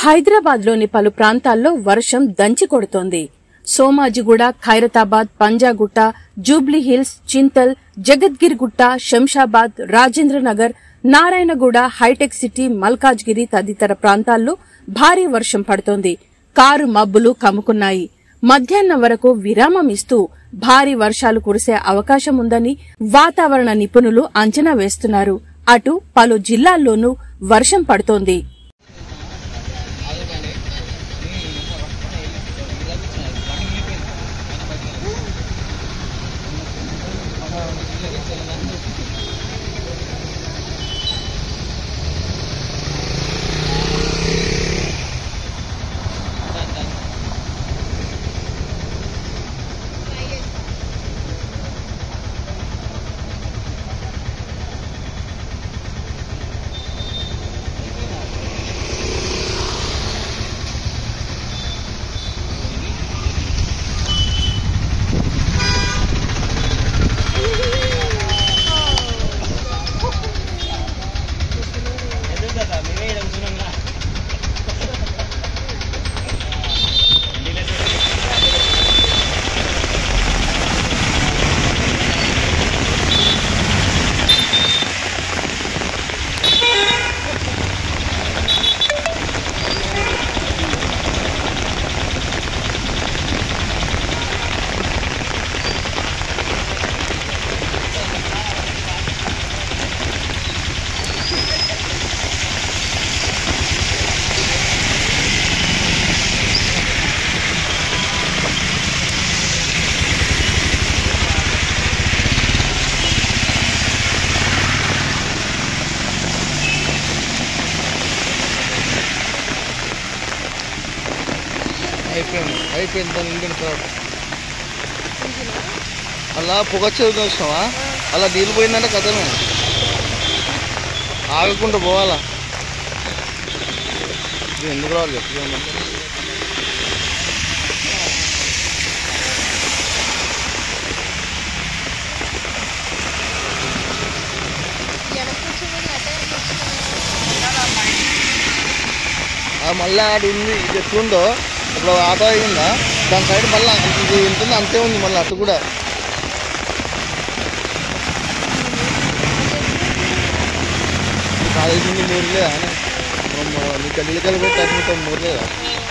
హైదరాబాద్లోని పలు ప్రాంతాల్లో వర్షం దంచి కొడుతోంది సోమాజిగూడ ఖైరతాబాద్ పంజాగుట్ట జూబ్లీహిల్స్ చింతల్ జగద్గిరిగుట్ట శంషాబాద్ రాజేంద్రనగర్ నారాయణగూడ హైటెక్ సిటీ మల్కాజ్గిరి తదితర ప్రాంతాల్లో భారీ వర్షం పడుతోంది కారు మబ్బులు కమ్ముకున్నాయి మధ్యాహ్నం వరకు విరామం ఇస్తూ భారీ వర్షాలు కురిసే అవకాశం ఉందని వాతావరణ నిపుణులు అంచనా వేస్తున్నారు అటు పలు జిల్లాల్లోనూ వర్షం పడుతోంది అయిపోయింది అయిపోయింది దాని ఇండియన్ క్రౌడ్ అలా పొగచ్చేది చూసినావా అలా నీళ్ళు పోయిందంటే కథమే ఆగకుండా పోవాలా ఇది ఎందుకు రావాలి చెప్పు ఏమంటే? ఆ మళ్ళీ ఆడు ఉంది ఇది ఎట్లుందో ఇప్పుడు ఆటో అయిందా దాని సైడ్ మళ్ళీ ఇది ఎంత ఉందో అంతే ఉంది మళ్ళీ అటు కూడా కాలేజీ నుండి మూరులే అని నీకు నీళ్ళకెళ్ళి పెట్టి అటు మూరులేదా